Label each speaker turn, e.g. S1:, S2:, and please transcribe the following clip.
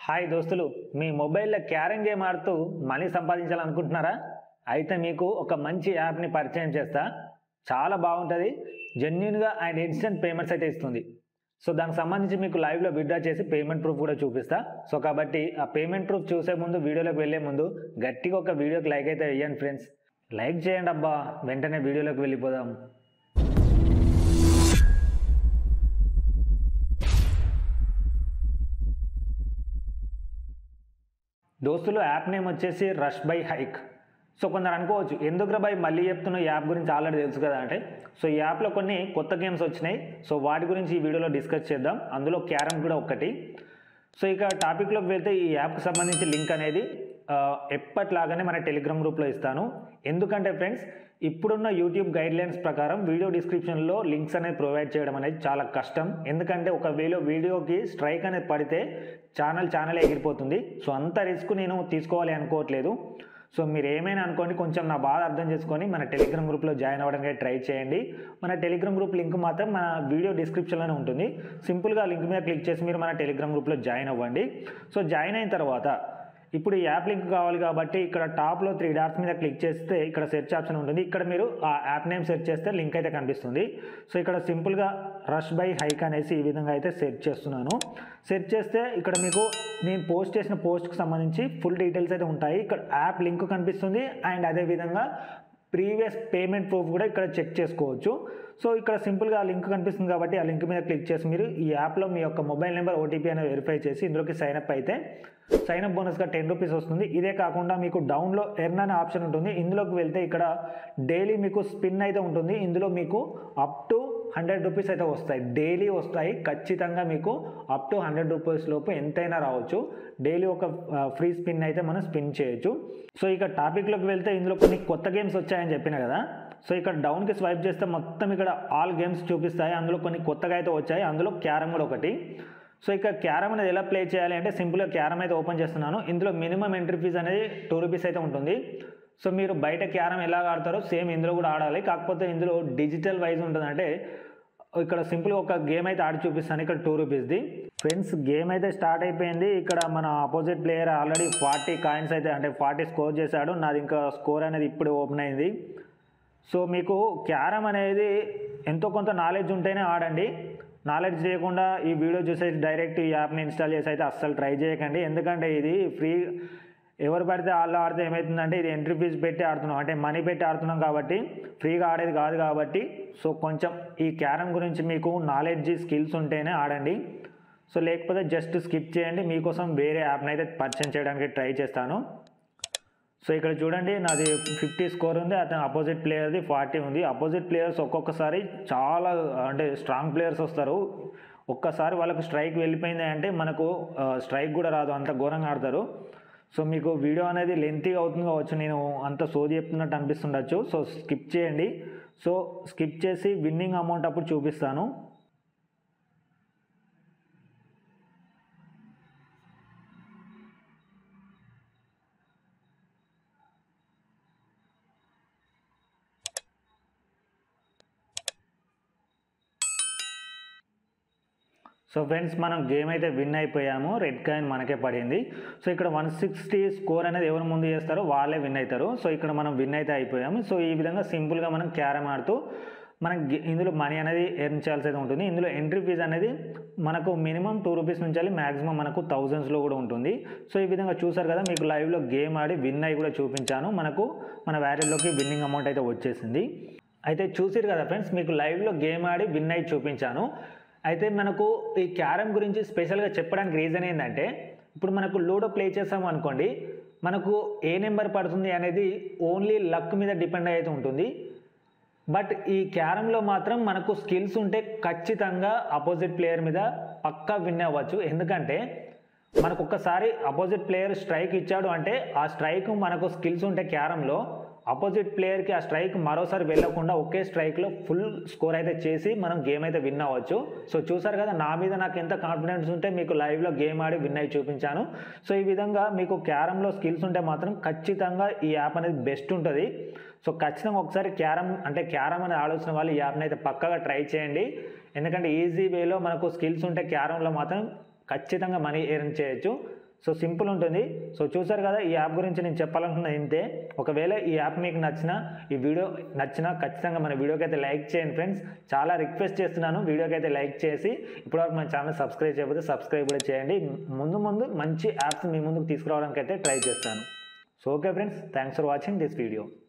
S1: hi దోస్తులు మీ మొబైల్లో క్యారమ్ గేమ్ ఆడుతూ మనీ సంపాదించాలనుకుంటున్నారా అయితే మీకు ఒక మంచి యాప్ని పరిచయం చేస్తా చాలా బాగుంటుంది జెన్యున్గా అండ్ ఇన్స్టెంట్ పేమెంట్స్ అయితే ఇస్తుంది సో దానికి సంబంధించి మీకు లైవ్లో విత్డ్రా చేసి పేమెంట్ ప్రూఫ్ కూడా చూపిస్తా సో కాబట్టి ఆ పేమెంట్ ప్రూఫ్ చూసే ముందు వీడియోలోకి వెళ్ళే ముందు గట్టిగా ఒక వీడియోకి లైక్ అయితే వేయండి ఫ్రెండ్స్ లైక్ చేయండి అబ్బా వెంటనే వీడియోలోకి వెళ్ళిపోదాం దోస్తులు యాప్ నేమ్ వచ్చేసి రష్ బై హైక్ సో కొందరు అనుకోవచ్చు ఎందుకు బై మళ్ళీ చెప్తున్న ఈ యాప్ గురించి ఆల్రెడీ తెలుసు కదా అంటే సో ఈ యాప్లో కొన్ని కొత్త గేమ్స్ వచ్చినాయి సో వాటి గురించి ఈ వీడియోలో డిస్కస్ చేద్దాం అందులో క్యారమ్ కూడా ఒకటి సో ఇక టాపిక్లోకి వెళ్తే ఈ యాప్కి సంబంధించి లింక్ అనేది ఆ, ఎప్పట్లాగానే మన టెలిగ్రామ్ గ్రూప్లో ఇస్తాను ఎందుకంటే ఫ్రెండ్స్ ఇప్పుడున్న యూట్యూబ్ గైడ్లైన్స్ ప్రకారం వీడియో డిస్క్రిప్షన్లో లింక్స్ అనేది ప్రొవైడ్ చేయడం అనేది చాలా కష్టం ఎందుకంటే ఒకవేళ వీడియోకి స్ట్రైక్ అనేది పడితే ఛానల్ ఛానల్ ఎగిరిపోతుంది సో అంత రిస్క్ నేను తీసుకోవాలి అనుకోవట్లేదు సో మీరు ఏమైనా అనుకోండి కొంచెం నా బాధ అర్థం చేసుకొని మన టెలిగ్రామ్ గ్రూప్లో జాయిన్ అవ్వడానికి ట్రై చేయండి మన టెలిగ్రామ్ గ్రూప్ లింక్ మాత్రం మన వీడియో డిస్క్రిప్షన్లోనే ఉంటుంది సింపుల్గా లింక్ మీద క్లిక్ చేసి మీరు మన టెలిగ్రామ్ గ్రూప్లో జాయిన్ అవ్వండి సో జాయిన్ అయిన తర్వాత ఇప్పుడు ఈ యాప్ లింక్ కావాలి కాబట్టి ఇక్కడ టాప్లో త్రీ డాట్స్ మీద క్లిక్ చేస్తే ఇక్కడ సెర్చ్ ఆప్షన్ ఉంటుంది ఇక్కడ మీరు ఆ యాప్ నేమ్ సెర్చ్ చేస్తే లింక్ అయితే కనిపిస్తుంది సో ఇక్కడ సింపుల్గా రష్ బై హైక్ అనేసి ఈ విధంగా అయితే సెర్చ్ చేస్తున్నాను సెర్చ్ చేస్తే ఇక్కడ మీకు నేను పోస్ట్ చేసిన పోస్ట్కి సంబంధించి ఫుల్ డీటెయిల్స్ అయితే ఉంటాయి ఇక్కడ యాప్ లింక్ కనిపిస్తుంది అండ్ అదేవిధంగా ప్రీవియస్ పేమెంట్ ప్రూఫ్ కూడా ఇక్కడ చెక్ చేసుకోవచ్చు సో ఇక్కడ సింపుల్గా ఆ లింక్ కనిపిస్తుంది కాబట్టి ఆ లింక్ మీద క్లిక్ చేసి మీరు ఈ యాప్లో మీ యొక్క మొబైల్ నెంబర్ ఓటీపీ అనేది వెరిఫై చేసి ఇందులోకి సైన్ అప్ అయితే సైన్ అప్ బోనస్గా టెన్ రూపీస్ వస్తుంది ఇదే కాకుండా మీకు డౌన్లో ఎర్న్ అనే ఆప్షన్ ఉంటుంది ఇందులోకి వెళ్తే ఇక్కడ డైలీ మీకు స్పిన్ అయితే ఉంటుంది ఇందులో మీకు అప్ టు హండ్రెడ్ రూపీస్ అయితే వస్తాయి డైలీ వస్తాయి ఖచ్చితంగా మీకు అప్ టు హండ్రెడ్ రూపీస్ లోపు ఎంతైనా రావచ్చు డైలీ ఒక ఫ్రీ స్పిన్ అయితే మనం స్పిన్ చేయొచ్చు సో ఇక టాపిక్లోకి వెళ్తే ఇందులో కొన్ని కొత్త గేమ్స్ వచ్చాయని చెప్పిన కదా సో ఇక్కడ డౌన్కి స్వైప్ చేస్తే మొత్తం ఇక్కడ ఆల్ గేమ్స్ చూపిస్తాయి అందులో కొన్ని కొత్తగా అయితే వచ్చాయి అందులో క్యారమ్ కూడా ఒకటి సో ఇక క్యారమ్ అనేది ఎలా ప్లే చేయాలి అంటే సింపుల్గా క్యారమ్ అయితే ఓపెన్ చేస్తున్నాను ఇందులో మినిమం ఎంట్రీ ఫీజ్ అనేది టూ రూపీస్ అయితే ఉంటుంది సో మీరు బయట క్యారమ్ ఎలా ఆడతారో సేమ్ ఇందులో కూడా ఆడాలి కాకపోతే ఇందులో డిజిటల్ వైజ్ ఉంటుంది అంటే ఇక్కడ సింపుల్గా ఒక గేమ్ అయితే ఆడి చూపిస్తాను ఇక్కడ టూ రూపీస్ది ఫ్రెండ్స్ గేమ్ అయితే స్టార్ట్ అయిపోయింది ఇక్కడ మన opposite player already forty coins అయితే అంటే ఫార్టీ స్కోర్ చేశాడు నాది ఇంకా స్కోర్ అనేది ఇప్పుడు ఓపెన్ అయింది సో మీకు క్యారమ్ అనేది ఎంతో కొంత నాలెడ్జ్ ఉంటేనే ఆడండి నాలెడ్జ్ చేయకుండా ఈ వీడియో చూసేసి డైరెక్ట్ ఈ యాప్ని ఇన్స్టాల్ చేసి అయితే అస్సలు ట్రై చేయకండి ఎందుకంటే ఇది ఫ్రీ ఎవరు పడితే వాళ్ళు ఆడితే ఏమవుతుందంటే ఇది ఎంట్రీ ఫీజు పెట్టి ఆడుతున్నాం అంటే మనీ పెట్టి ఆడుతున్నాం కాబట్టి ఫ్రీగా ఆడేది కాదు కాబట్టి సో కొంచెం ఈ క్యారమ్ గురించి మీకు నాలెడ్జ్ స్కిల్స్ ఉంటేనే ఆడండి సో లేకపోతే జస్ట్ స్కిప్ చేయండి మీకోసం వేరే యాప్ని అయితే పరిచయం చేయడానికి ట్రై చేస్తాను సో ఇక్కడ చూడండి నాది ఫిఫ్టీ స్కోర్ ఉంది అతను అపోజిట్ ప్లేయర్ది ఫార్టీ ఉంది అపోజిట్ ప్లేయర్స్ ఒక్కొక్కసారి చాలా అంటే స్ట్రాంగ్ ప్లేయర్స్ వస్తారు ఒక్కసారి వాళ్ళకు స్ట్రైక్ వెళ్ళిపోయింది అంటే మనకు స్ట్రైక్ కూడా రాదు అంత ఘోరంగా ఆడతారు సో మీకు వీడియో అనేది లెంతీగా అవుతుంది కావచ్చు నేను అంత సోది చెప్తున్నట్టు అనిపిస్తుండొచ్చు సో స్కిప్ చేయండి సో స్కిప్ చేసి విన్నింగ్ అమౌంట్ అప్పుడు చూపిస్తాను సో ఫ్రెండ్స్ మనం గేమ్ అయితే విన్ అయిపోయాము రెడ్ కాయిన్ మనకే పడింది సో ఇక్కడ వన్ సిక్స్టీ స్కోర్ అనేది ఎవరు ముందు చేస్తారో వాళ్ళే విన్ అవుతారు సో ఇక్కడ మనం విన్ అయితే అయిపోయాము సో ఈ విధంగా సింపుల్గా మనం క్యారమ్ ఆడుతూ మనం గే- ఇందులో మనీ అనేది ఎర్న్ చేయాల్సి అయితే ఉంటుంది ఇందులో ఎంట్రీ ఫీజ్ అనేది మనకు మినిమం టూ రూపీస్ నుంచి మ్యాక్సిమం మనకు థౌజండ్స్లో కూడా ఉంటుంది సో ఈ విధంగా చూసారు కదా మీకు లైవ్లో గేమ్ ఆడి విన్ అయి కూడా చూపించాను మనకు మన వ్యాలెట్లోకి విన్నింగ్ అమౌంట్ అయితే వచ్చేసింది అయితే చూసిరు కదా ఫ్రెండ్స్ మీకు లైవ్లో గేమ్ ఆడి విన్ అయి చూపించాను అయితే మనకు ఈ క్యారమ్ గురించి స్పెషల్గా చెప్పడానికి రీజన్ ఏంటంటే ఇప్పుడు మనకు లూడో ప్లే చేసాము అనుకోండి మనకు ఏ నెంబర్ పడుతుంది అనేది ఓన్లీ లక్ మీద డిపెండ్ అయితే ఉంటుంది బట్ ఈ క్యారమ్లో మాత్రం మనకు స్కిల్స్ ఉంటే ఖచ్చితంగా అపోజిట్ ప్లేయర్ మీద పక్కా విన్ అవ్వచ్చు ఎందుకంటే మనకు ఒక్కసారి అపోజిట్ ప్లేయర్ స్ట్రైక్ ఇచ్చాడు అంటే ఆ స్ట్రైక్ మనకు స్కిల్స్ ఉంటే క్యారమ్లో అపోజిట్ ప్లేయర్కి ఆ స్ట్రైక్ మరోసారి వెళ్ళకుండా ఒకే స్ట్రైక్లో ఫుల్ స్కోర్ అయితే చేసి మనం గేమ్ అయితే విన్ అవ్వచ్చు సో చూసారు కదా నా మీద నాకు ఎంత కాన్ఫిడెన్స్ ఉంటే మీకు లైవ్లో గేమ్ ఆడి విన్ అయి చూపించాను సో ఈ విధంగా మీకు క్యారమ్లో స్కిల్స్ ఉంటే మాత్రం ఖచ్చితంగా ఈ యాప్ అనేది బెస్ట్ ఉంటుంది సో ఖచ్చితంగా ఒకసారి క్యారమ్ అంటే క్యారమ్ అనేది ఆలోచన వాళ్ళు ఈ యాప్ని అయితే పక్కగా ట్రై చేయండి ఎందుకంటే ఈజీ వేలో మనకు స్కిల్స్ ఉంటే క్యారమ్లో మాత్రం ఖచ్చితంగా మనీ ఎర్న్ చేయొచ్చు సో సింపుల్ ఉంటుంది సో చూసారు కదా ఈ యాప్ గురించి నేను చెప్పాలనుకున్నది ఇంతే ఒకవేళ ఈ యాప్ మీకు నచ్చినా ఈ వీడియో నచ్చినా ఖచ్చితంగా మన వీడియోకి అయితే లైక్ చేయండి ఫ్రెండ్స్ చాలా రిక్వెస్ట్ చేస్తున్నాను వీడియోకి అయితే లైక్ చేసి ఇప్పటివరకు మన ఛానల్ సబ్స్క్రైబ్ చేయకపోతే సబ్స్క్రైబ్ కూడా చేయండి ముందు ముందు మంచి యాప్స్ మీ ముందుకు తీసుకురావడానికి అయితే ట్రై చేస్తాను so okay friends thanks for watching this video